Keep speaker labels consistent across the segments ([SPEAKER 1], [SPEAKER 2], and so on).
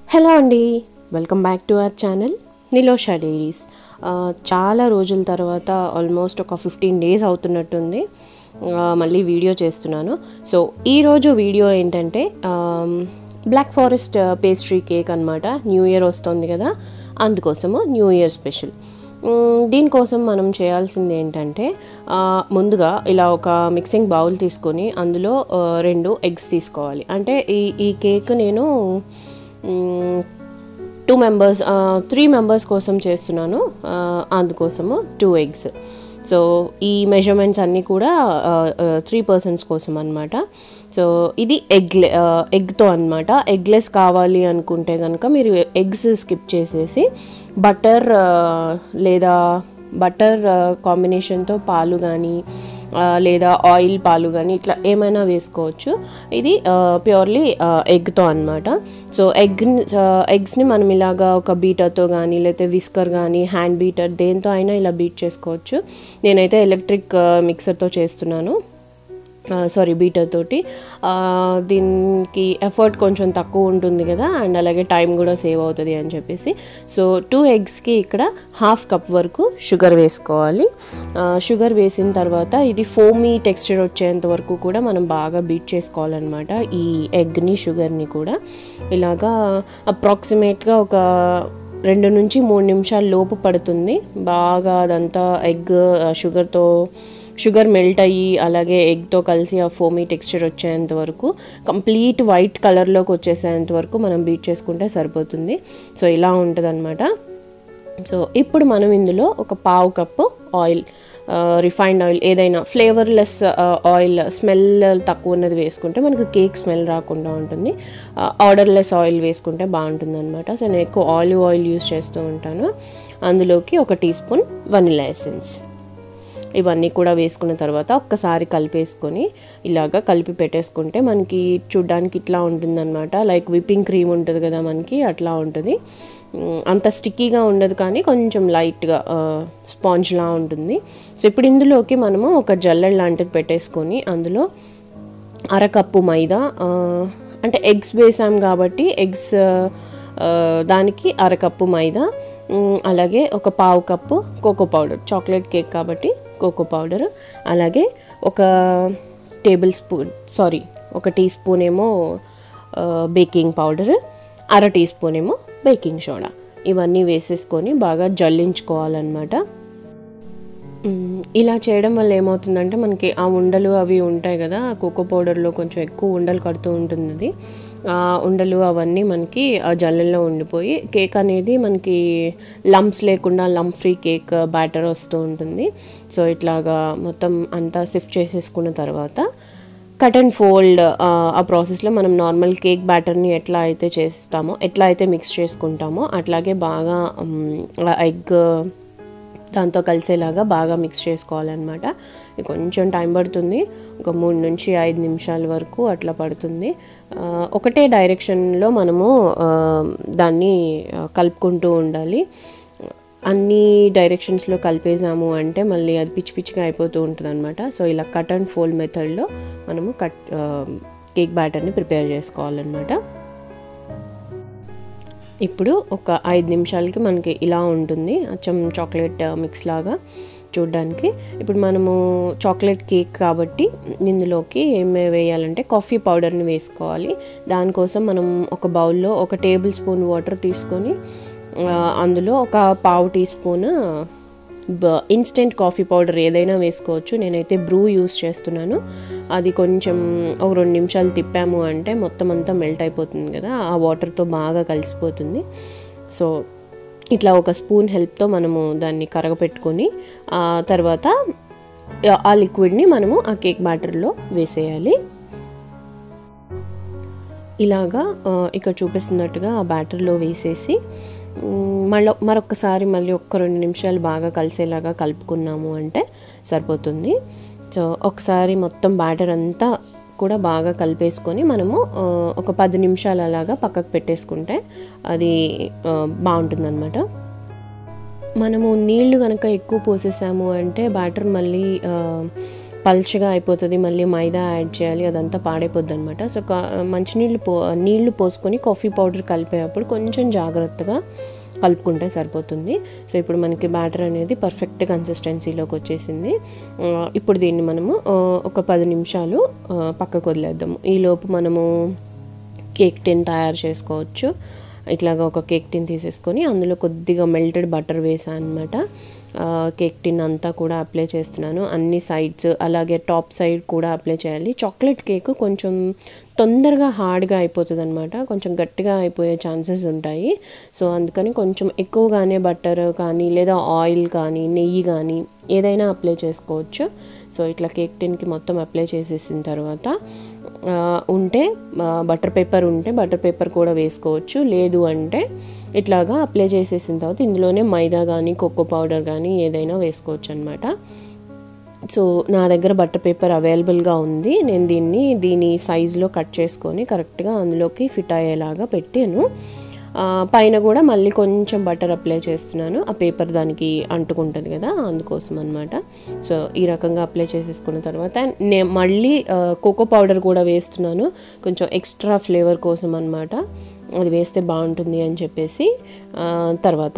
[SPEAKER 1] Hello అండి welcome back to our channel Nilosha diaries ఆ, చాలా రోజుల తర్వాత ఆల్మోస్ట్ ఒక ఫిఫ్టీన్ డేస్ అవుతున్నట్టుంది ఆ, మళ్ళీ వీడియో చేస్తున్నాను సో ఈరోజు వీడియో ఏంటంటే బ్లాక్ ఫారెస్ట్ పేస్ట్రీ కేక్ అనమాట న్యూ ఇయర్ వస్తుంది కదా అందుకోసము న్యూ ఇయర్ స్పెషల్ మ్మ్, దీనికోసం మనం చేయాల్సింది ఏంటంటే ఆ, ముందుగా ఇలా ఒక మిక్సింగ్ బౌల్ తీసుకొని అందులో ఆ, రెండు ఎగ్స్ తీసుకోవాలి అంటే ఈ ఈ కేక్ నేను టూ మెంబర్స్ త్రీ మెంబర్స్ కోసం చేస్తున్నాను ఆ, అందుకోసము టూ ఎగ్స్ సో ఈ మెజర్మెంట్స్ అన్నీ కూడా త్రీ పర్సన్స్ కోసం అనమాట సో ఇది ఎగ్ ఎగ్తో అనమాట ఎగ్లెస్ కావాలి అనుకుంటే కనుక మీరు ఎగ్స్ స్కిప్ చేసేసి బటర్ లేదా బటర్ కాంబినేషన్తో పాలు కానీ లేదా ఆయిల్ పాలు కానీ ఇట్లా ఏమైనా వేసుకోవచ్చు ఇది ప్యూర్లీ ఎగ్తో అనమాట సో ఎగ్ ఎగ్స్ని మనం ఇలాగా ఒక బీటర్తో కానీ లేకపోతే విస్కర్ కానీ హ్యాండ్ బీటర్ దేంతో అయినా ఇలా బీట్ చేసుకోవచ్చు నేనైతే ఎలక్ట్రిక్ మిక్సర్తో చేస్తున్నాను సారీ బీటర్ తోటి ఆ, దీనికి ఎఫర్ట్ కొంచెం తక్కువ ఉంటుంది కదా అండ్ అలాగే టైం కూడా సేవ్ అవుతుంది అని చెప్పేసి సో టూ ఎగ్స్కి ఇక్కడ హాఫ్ కప్ వరకు షుగర్ వేసుకోవాలి ఆ, షుగర్ వేసిన తర్వాత ఇది ఫోమీ టెక్స్చర్ వచ్చేంత వరకు కూడా మనం బాగా బీట్ చేసుకోవాలన్నమాట ఈ ఎగ్ని షుగర్ని కూడా ఇలాగా అప్రాక్సిమేట్గా ఒక రెండు నుంచి మూడు నిమిషాల లోపు పడుతుంది బాగా అదంతా ఎగ్ షుగర్తో షుగర్ మెల్ట్ అయ్యి అలాగే ఎగ్తో కలిసి ఆ ఫోమీ టెక్స్చర్ వచ్చేంత వరకు కంప్లీట్ వైట్ కలర్లోకి వచ్చేసేంత వరకు మనం బీట్ చేసుకుంటే సరిపోతుంది సో ఇలా ఉంటుంది సో ఇప్పుడు మనం ఇందులో ఒక పావు కప్పు ఆయిల్ రిఫైన్డ్ ఆయిల్ ఏదైనా ఫ్లేవర్లెస్ ఆయిల్ స్మెల్ తక్కువ ఉన్నది వేసుకుంటే మనకు కేక్ స్మెల్ రాకుండా ఉంటుంది ఆర్డర్లెస్ ఆయిల్ వేసుకుంటే బాగుంటుంది అనమాట సో నేను ఎక్కువ ఆలివ్ ఆయిల్ యూస్ చేస్తూ ఉంటాను అందులోకి ఒక టీ స్పూన్ వనిలా ఎసెన్స్ ఇవన్నీ కూడా వేసుకున్న తర్వాత ఒక్కసారి కలిపేసుకొని ఇలాగా కలిపి పెట్టేసుకుంటే మనకి చూడ్డానికి ఇట్లా ఉంటుందన్నమాట లైక్ విప్పింగ్ క్రీమ్ ఉంటుంది కదా మనకి అట్లా ఉంటుంది మ్, అంత స్టిక్కీగా ఉండదు కానీ కొంచెం లైట్గా స్పాంజ్లా ఉంటుంది సో ఇప్పుడు ఇందులోకి మనము ఒక జల్లెడ్ లాంటిది పెట్టేసుకొని అందులో అరకప్పు మైదా ఆ, అంటే ఎగ్స్ వేసాం కాబట్టి ఎగ్స్ దానికి అరకప్పు మైదా మ్, అలాగే ఒక పావు cup cocoa powder chocolate cake కాబట్టి కోకో పౌడర్ అలాగే ఒక టేబుల్ స్పూన్ సారీ ఒక టీ స్పూన్ ఏమో ఆ, బేకింగ్ పౌడర్ అర టీ స్పూన్ ఏమో బేకింగ్ సోడా ఇవన్నీ వేసేసుకొని బాగా జల్లించుకోవాలన్నమాట మ్మ్. ఇలా చేయడం వల్ల ఏమవుతుందంటే మనకి ఆ ఉండలు అవి ఉంటాయి కదా కోకో పౌడర్లో కొంచెం ఎక్కువ ఉండలు కడుతూ ఉంటుంది అది ఆ ఉండలు అవన్నీ మనకి ఆ జల్లెల్లో ఉండిపోయి కేక్ అనేది మనకి లంప్స్ లేకుండా లంప్ ఫ్రీ కేక్ బ్యాటర్ వస్తూ ఉంటుంది సో ఇట్లాగా మొత్తం అంతా సిఫ్ట్ చేసేసుకున్న తర్వాత కట్ అండ్ ఫోల్డ్ ఆ ప్రాసెస్లో మనం నార్మల్ కేక్ బ్యాటర్ని ఎట్లా అయితే చేస్తామో ఎట్లా అయితే మిక్స్ చేసుకుంటామో అట్లాగే బాగా ఎగ్ దాంతో కలిసేలాగా బాగా మిక్స్ చేసుకోవాలన్నమాట ఇది కొంచెం టైం పడుతుంది ఒక మూడు నుంచి ఐదు నిమిషాల వరకు అట్లా పడుతుంది ఆ, ఒకటే డైరెక్షన్లో మనము ఆ, దాన్ని ఆ, కలుపుకుంటూ ఉండాలి అన్ని డైరెక్షన్స్లో కలిపేసాము అంటే మళ్ళీ అది పిచ్చి పిచ్చిగా అయిపోతూ ఉంటుంది అనమాట సో ఇలా కట్ అండ్ ఫోల్డ్ మెథడ్లో మనము కట్ కేక్ బ్యాటర్ని ప్రిపేర్ చేసుకోవాలన్నమాట ఇప్పుడు ఒక ఐదు నిమిషాలకి మనకి ఇలా ఉంటుంది అచ్చం చాక్లెట్ మిక్స్ లాగా చూడ్డానికి ఇప్పుడు మనము చాక్లెట్ కేక్ కాబట్టి ఇందులోకి ఏమే వేయాలంటే కాఫీ పౌడర్ని వేసుకోవాలి దానికోసం మనం ఒక బౌల్లో ఒక టేబుల్ స్పూన్ వాటర్ తీసుకొని ఆ, అందులో ఒక పావు teaspoon instant coffee powder ఏదైనా వేసుకోవచ్చు నేనైతే బ్రూ యూస్ చేస్తున్నాను అది కొంచెం ఒక రెండు నిమిషాలు తిప్పాము అంటే మొత్తం అంతా మెల్ట్ అయిపోతుంది కదా ఆ వాటర్తో బాగా కలిసిపోతుంది సో ఇట్లా ఒక స్పూన్ హెల్ప్తో మనము దాన్ని కరగపెట్టుకొని ఆ తర్వాత ఆ లిక్విడ్ని మనము ఆ కేక్ బ్యాటర్లో వేసేయాలి ఇలాగా ఆ, ఇక్కడ చూపిస్తున్నట్టుగా ఆ బ్యాటర్లో వేసేసి మ్, మళ్ళీ మరొకసారి మళ్ళీ ఒక్క రెండు నిమిషాలు బాగా కలిసేలాగా కలుపుకున్నాము అంటే సరిపోతుంది సో ఒకసారి మొత్తం బ్యాటర్ అంతా కూడా బాగా కలిపేసుకొని మనము ఆ, ఒక పది నిమిషాలు అలాగా పక్కకు పెట్టేసుకుంటే అది బాగుంటుందన్నమాట మనము నీళ్లు కనుక ఎక్కువ పోసేసాము అంటే బ్యాటర్ మళ్ళీ ఆ, పల్చగా అయిపోతుంది మళ్ళీ మైదా యాడ్ చేయాలి అదంతా పాడైపోద్ది అనమాట సో కా- మంచినీళ్ళు పో నీళ్లు పోసుకొని కాఫీ పౌడర్ కలిపేటప్పుడు కొంచెం జాగ్రత్తగా కలుపుకుంటే సరిపోతుంది సో ఇప్పుడు మనకి బ్యాటర్ అనేది పర్ఫెక్ట్ కన్సిస్టెన్సీలోకి వచ్చేసింది ఆ, ఇప్పుడు దీన్ని మనము ఆ, ఒక పది నిమిషాలు ఆ, పక్కకు వదిలేద్దాము ఈలోపు మనము కేక్ టిన్ తయారు చేసుకోవచ్చు ఇట్లాగా ఒక కేక్ టిన్ తీసేసుకొని అందులో కొద్దిగా మెల్టెడ్ బటర్ వేసాను అనమాట కేక్ టిన్ అంతా కూడా అప్లై చేస్తున్నాను అన్ని సైడ్స్ అలాగే టాప్ సైడ్ కూడా అప్లై చేయాలి చాక్లెట్ కేక్ కొంచెం తొందరగా హార్డ్గా అయిపోతుంది అనమాట కొంచెం గట్టిగా అయిపోయే ఛాన్సెస్ ఉంటాయి సో అందుకని కొంచెం ఎక్కువగానే బటర్ కానీ లేదా ఆయిల్ కానీ నెయ్యి కానీ ఏదైనా అప్లై చేసుకోవచ్చు సో ఇట్లా కేక్ టిన్కి మొత్తం అప్లై చేసేసిన తర్వాత ఆ, ఉంటే బటర్ పేపర్ ఉంటే బటర్ పేపర్ కూడా వేసుకోవచ్చు లేదు అంటే ఇట్లాగా అప్లై చేసేసిన తర్వాత ఇందులోనే మైదా కానీ కోకో పౌడర్ కానీ ఏదైనా వేసుకోవచ్చు అనమాట సో నా దగ్గర బటర్ పేపర్ అవైలబుల్గా ఉంది నేను దీన్ని దీని సైజులో కట్ చేసుకొని కరెక్ట్గా అందులోకి ఫిట్ అయ్యేలాగా పెట్టాను ఆ, పైన కూడా మళ్ళీ కొంచెం బటర్ అప్లై చేస్తున్నాను ఆ పేపర్ దానికి అంటుకుంటుంది కదా అందుకోసం అనమాట సో ఈ రకంగా అప్లై చేసేసుకున్న తర్వాత నేను మళ్ళీ ఆ, కోకో పౌడర్ కూడా వేస్తున్నాను కొంచెం ఎక్స్ట్రా ఫ్లేవర్ కోసం అనమాట అది వేస్తే బాగుంటుంది అని చెప్పేసి ఆ, తర్వాత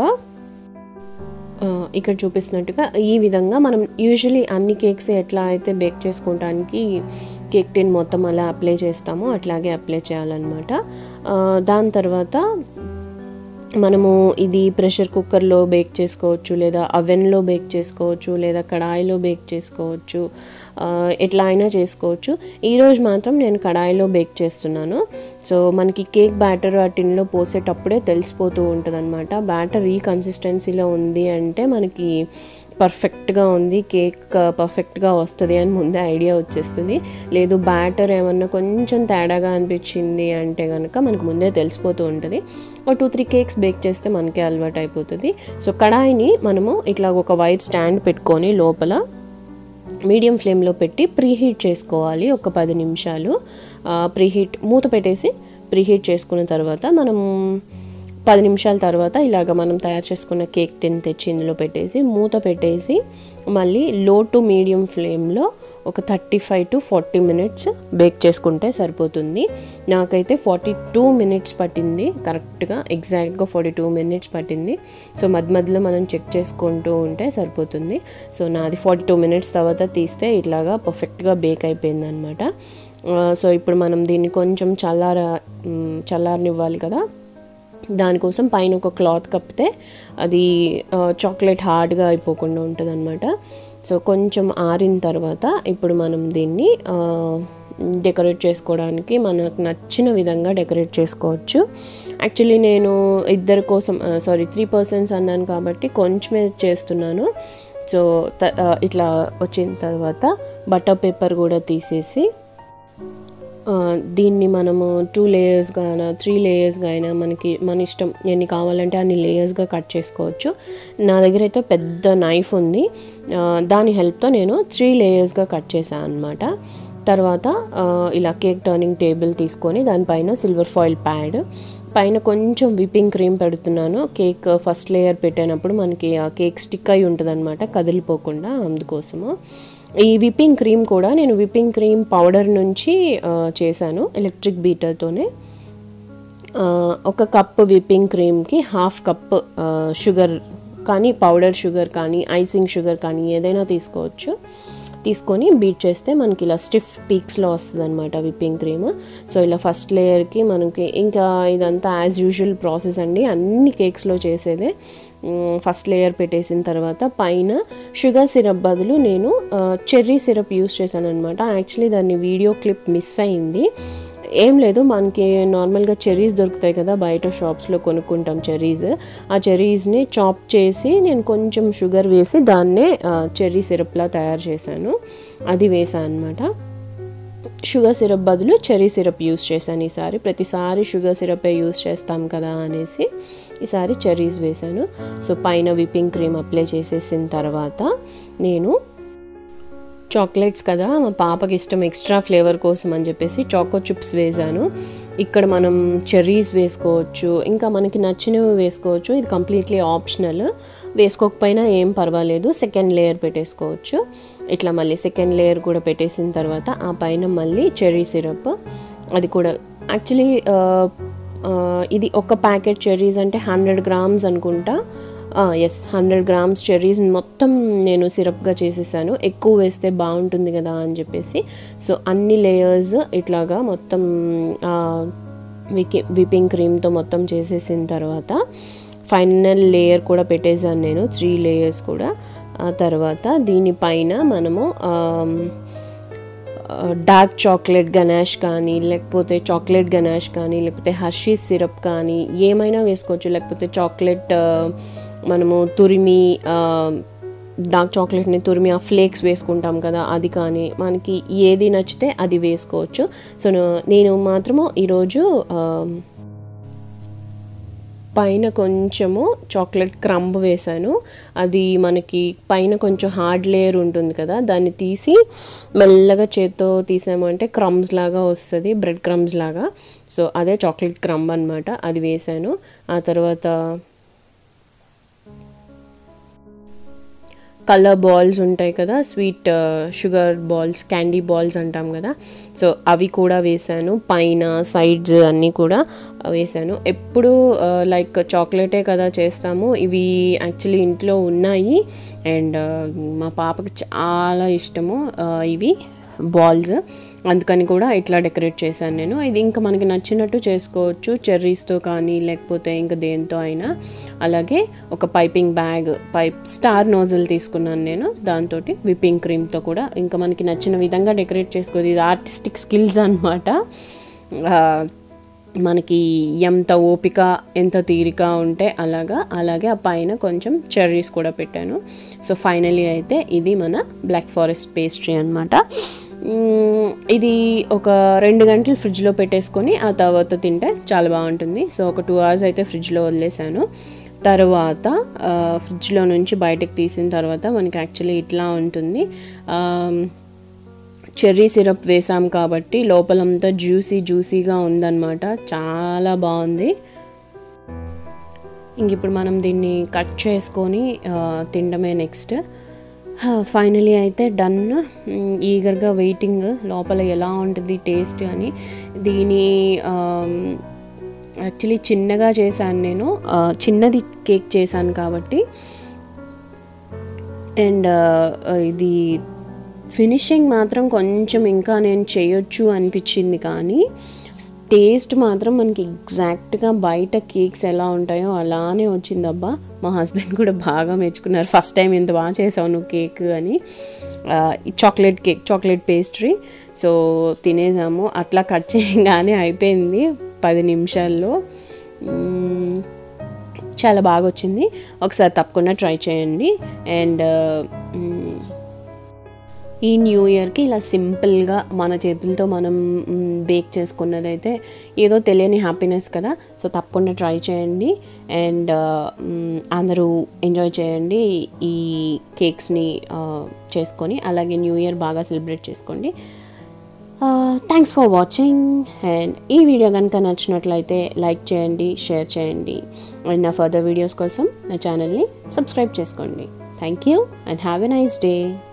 [SPEAKER 1] ఆ, ఇక్కడ చూపిస్తున్నట్టుగా ఈ విధంగా మనం యూజువలీ అన్ని కేక్స్ ఎట్లా అయితే బేక్ చేసుకోవడానికి కేక్ టిన్ మొత్తం అలా అప్లై చేస్తామో అట్లాగే అప్లై చేయాలన్నమాట ఆ, దాని తర్వాత మనము ఇది ప్రెషర్ కుక్కర్లో బేక్ చేసుకోవచ్చు లేదా అవెన్లో బేక్ చేసుకోవచ్చు లేదా కడాయిలో బేక్ చేసుకోవచ్చు ఆ, ఎట్లా అయినా చేసుకోవచ్చు ఈరోజు మాత్రం నేను కడాయిలో బేక్ చేస్తున్నాను సో మనకి కేక్ బ్యాటర్ ఆ టిన్లో పోసేటప్పుడే తెలిసిపోతూ ఉంటుంది అనమాట బ్యాటర్ ఈ కన్సిస్టెన్సీలో ఉంది అంటే మనకి పర్ఫెక్ట్గా ఉంది కేక్ పర్ఫెక్ట్గా వస్తుంది అని ముందే ఐడియా వచ్చేస్తుంది లేదు బ్యాటర్ ఏమన్నా కొంచెం తేడాగా అనిపించింది అంటే కనుక మనకు ముందే తెలిసిపోతూ ఉంటుంది ఒక టూ త్రీ కేక్స్ బేక్ చేస్తే మనకే అలవాటు అయిపోతుంది సో కడాయిని మనము ఇట్లా ఒక వైట్ స్టాండ్ పెట్టుకొని లోపల మీడియం ఫ్లేమ్లో పెట్టి ప్రీహీట్ చేసుకోవాలి ఒక పది నిమిషాలు ప్రీహీట్ మూత పెట్టేసి ప్రీహీట్ చేసుకున్న తర్వాత మనం పది నిమిషాల తర్వాత ఇలాగ మనం తయారు చేసుకున్న కేక్ టిన్ తెచ్చి ఇందులో పెట్టేసి మూత పెట్టేసి మళ్ళీ లో టు మీడియం ఫ్లేమ్లో ఒక thirty five to forty minutes bake చేసుకుంటే సరిపోతుంది నాకైతే ఫార్టీ టూ మినిట్స్ పట్టింది కరెక్ట్గా ఎగ్జాక్ట్గా ఫార్టీ టూ మినిట్స్ పట్టింది సో మధ్య మధ్యలో మనం చెక్ చేసుకుంటూ ఉంటే సరిపోతుంది సో నాది ఫార్టీ టూ మినిట్స్ తర్వాత తీస్తే ఇట్లాగా పర్ఫెక్ట్గా బేక్ అయిపోయింది అనమాట సో ఇప్పుడు మనం దీన్ని కొంచెం చల్లార మ్, చల్లారనివ్వాలి కదా దానికోసం పైన ఒక క్లాత్ కప్పితే అది ఆ, చాక్లెట్ హార్డ్గా అయిపోకుండా ఉంటుంది అనమాట సో కొంచెం ఆరిన తర్వాత ఇప్పుడు మనం దీన్ని ఆ, డెకరేట్ చేసుకోవడానికి మనకు నచ్చిన విధంగా డెకరేట్ చేసుకోవచ్చు యాక్చువల్లీ నేను ఇద్దరి కోసం సారీ త్రీ పర్సన్స్ అన్నాను కాబట్టి కొంచెమే చేస్తున్నాను సో త- ఆ, ఇట్లా వచ్చిన తర్వాత బటర్ పేపర్ కూడా తీసేసి ఆ, దీన్ని మనము టూ లేయర్స్గా అయినా త్రీ లేయర్స్గా అయినా మనకి మన ఇష్టం ఎన్ని కావాలంటే అన్ని లేయర్స్గా కట్ చేసుకోవచ్చు నా దగ్గర అయితే పెద్ద నైఫ్ ఉంది ఆ, దాని హెల్ప్తో నేను త్రీ లేయర్స్గా కట్ చేశాను అనమాట తర్వాత ఆ, ఇలా కేక్ టర్నింగ్ టేబుల్ తీసుకొని దానిపైన సిల్వర్ ఫాయిల్ ప్యాడ్ పైన కొంచెం విప్పింగ్ క్రీమ్ పెడుతున్నాను కేక్ ఫస్ట్ లేయర్ పెట్టినప్పుడు మనకి ఆ కేక్ స్టిక్ అయి ఉంటుంది అనమాట కదిలిపోకుండా అందుకోసము ఈ విప్పింగ్ క్రీమ్ కూడా నేను విప్పింగ్ క్రీమ్ పౌడర్ నుంచి ఆ, చేశాను ఎలక్ట్రిక్ బీటర్తోనే ఆ, ఒక కప్ విప్పింగ్ క్రీమ్కి హాఫ్ కప్ ఆ, షుగర్ కానీ పౌడర్ షుగర్ కానీ ఐసింగ్ షుగర్ కానీ ఏదైనా తీసుకోవచ్చు తీసుకొని బీట్ చేస్తే మనకి ఇలా స్టిఫ్ పీక్స్లో వస్తుంది అనమాట విప్పింగ్ క్రీమ్ సో ఇలా ఫస్ట్ లేయర్కి మనకి ఇంకా ఇదంతా యాజ్ యూజువల్ ప్రాసెస్ అండి అన్ని కేక్స్లో చేసేదే ఫస్ట్ లేయర్ పెట్టేసిన తర్వాత పైన షుగర్ సిరప్ బదులు నేను చెర్రీ సిరప్ యూస్ చేశాను అనమాట యాక్చువల్లీ దాన్ని వీడియో క్లిప్ మిస్ అయింది ఏం లేదు మనకి నార్మల్గా చెర్రీస్ దొరుకుతాయి కదా బయట షాప్స్లో కొనుక్కుంటాం చెర్రీస్ ఆ చెర్రీస్ని చాప్ చేసి నేను కొంచెం షుగర్ వేసి దాన్నే చెర్రీ సిరప్లా తయారు చేశాను అది వేసాను అనమాట షుగర్ సిరప్ బదులు చెర్రీ సిరప్ యూస్ చేశాను ఈసారి ప్రతిసారి షుగర్ సిరపే యూస్ చేస్తాం కదా అనేసి ఈసారి చెర్రీస్ వేశాను సో పైన విప్పింగ్ క్రీమ్ అప్లై చేసేసిన తర్వాత నేను చాక్లెట్స్ కదా మా పాపకి ఇష్టం ఎక్స్ట్రా ఫ్లేవర్ కోసం అని చెప్పేసి చాకో చిప్స్ వేసాను ఇక్కడ మనం చెర్రీస్ వేసుకోవచ్చు ఇంకా మనకి నచ్చినవి వేసుకోవచ్చు ఇది కంప్లీట్లీ ఆప్షనల్ వేసుకోకపోయినా ఏం పర్వాలేదు సెకండ్ లేయర్ పెట్టేసుకోవచ్చు ఇట్లా మళ్ళీ సెకండ్ లేయర్ కూడా పెట్టేసిన తర్వాత ఆ పైన మళ్ళీ చెర్రీ సిరప్ అది కూడా యాక్చువల్లీ ఇది ఒక ప్యాకెట్ చెర్రీస్ అంటే హండ్రెడ్ గ్రామ్స్ అనుకుంటా ఎస్ హండ్రెడ్ గ్రామ్స్ చెర్రీస్ మొత్తం నేను సిరప్గా చేసేసాను ఎక్కువ వేస్తే బాగుంటుంది కదా అని చెప్పేసి సో అన్ని లేయర్స్ ఇట్లాగా మొత్తం వికి విపింగ్ క్రీమ్తో మొత్తం చేసేసిన తర్వాత ఫైనల్ లేయర్ కూడా పెట్టేశాను నేను త్రీ లేయర్స్ కూడా ఆ తర్వాత దీనిపైన మనము డార్క్ చాక్లెట్ గనాష్ కానీ లేకపోతే చాక్లెట్ గనాష్ కానీ లేకపోతే హర్షీస్ సిరప్ కానీ ఏమైనా వేసుకోవచ్చు లేకపోతే చాక్లెట్ మనము తురిమి డార్క్ చాక్లెట్ని తురిమి ఆ ఫ్లేక్స్ వేసుకుంటాం కదా అది కానీ మనకి ఏది నచ్చితే అది వేసుకోవచ్చు సో నేను మాత్రము ఈరోజు పైన కొంచెము చాక్లెట్ క్రంబ్ వేసాను అది మనకి పైన కొంచెం హార్డ్ లేయర్ ఉంటుంది కదా దాన్ని తీసి మెల్లగా చేత్తో తీసాము అంటే క్రమ్స్ లాగా వస్తుంది బ్రెడ్ క్రమ్స్ లాగా సో అదే చాక్లెట్ క్రంబ్ అనమాట అది వేసాను ఆ తర్వాత కలర్ బాల్స్ ఉంటాయి కదా sweet sugar balls candy balls అంటాం కదా సో అవి కూడా వేసాను పైన సైడ్స్ అన్నీ కూడా వేసాను ఎప్పుడు లైక్ చాక్లెటే కదా చేస్తాము ఇవి యాక్చువల్లీ ఇంట్లో ఉన్నాయి అండ్ మా పాపకి చాలా ఇష్టము ఇవి బాల్స్ అందుకని కూడా ఇట్లా డెకరేట్ చేశాను నేను ఇది ఇంకా మనకి నచ్చినట్టు చేసుకోవచ్చు చెర్రీస్తో కానీ లేకపోతే ఇంకా దేంతో అయినా అలాగే ఒక piping bag pipe star nozzle తీసుకున్నాను నేను దాంతో విప్పింగ్ క్రీమ్తో కూడా ఇంకా మనకి నచ్చిన విధంగా డెకరేట్ చేసుకోదు ఇది ఆర్టిస్టిక్ స్కిల్స్ అనమాట మనకి ఎంత ఓపిక ఎంత తీరిక ఉంటే అలాగా అలాగే ఆ పైన కొంచెం చెర్రీస్ కూడా పెట్టాను సో ఫైనలీ అయితే ఇది మన బ్లాక్ ఫారెస్ట్ పేస్ట్రీ అనమాట ఇది ఒక రెండు గంటలు ఫ్రిడ్జ్లో పెట్టేసుకొని ఆ తర్వాత తింటే చాలా బాగుంటుంది సో ఒక టూ అవర్స్ అయితే ఫ్రిడ్జ్లో వదిలేసాను తర్వాత ఫ్రిడ్జ్లో నుంచి బయటకు తీసిన తర్వాత మనకి యాక్చువల్లీ ఇట్లా ఉంటుంది చెర్రీ సిరప్ వేసాం కాబట్టి లోపలంతా జ్యూసీ జ్యూసీగా ఉందన్నమాట చాలా బాగుంది ఇంక ఇప్పుడు మనం దీన్ని కట్ చేసుకొని తినడమే నెక్స్ట్ ఫైనలీ అయితే డన్ ఈగర్గా వెయిటింగ్ లోపల ఎలా ఉంటుంది టేస్ట్ అని దీని యాక్చువల్లీ చిన్నగా చేశాను నేను చిన్నది కేక్ చేశాను కాబట్టి అండ్ ఇది ఫినిషింగ్ మాత్రం కొంచెం ఇంకా నేను చేయొచ్చు అనిపించింది కానీ టేస్ట్ మాత్రం మనకి ఎగ్జాక్ట్గా బయట కేక్స్ ఎలా ఉంటాయో అలానే వచ్చిందబ్బా మా హస్బెండ్ కూడా బాగా మెచ్చుకున్నారు ఫస్ట్ టైం ఎంత బాగా చేసావు నువ్వు కేక్ అని chocolate cake chocolate pastry so తినేసాము అట్లా కట్ చేయగానే అయిపోయింది పది నిమిషాల్లో చాలా బాగా వచ్చింది ఒకసారి తప్పకుండా ట్రై చేయండి అండ్ ఈ న్యూ ఇయర్కి ఇలా సింపుల్గా మన చేతులతో మనం బేక్ చేసుకున్నదైతే ఏదో తెలియని హ్యాపీనెస్ కదా సో తప్పకుండా ట్రై చేయండి అండ్ అందరూ ఎంజాయ్ చేయండి ఈ కేక్స్ని చేసుకొని అలాగే న్యూ ఇయర్ బాగా సెలబ్రేట్ చేసుకోండి థ్యాంక్స్ ఫర్ వాచింగ్ అండ్ ఈ వీడియో కనుక నచ్చినట్లయితే లైక్ చేయండి షేర్ చేయండి అండ్ నా ఫర్దర్ వీడియోస్ కోసం నా ఛానల్ని సబ్స్క్రైబ్ చేసుకోండి thank you and have a nice day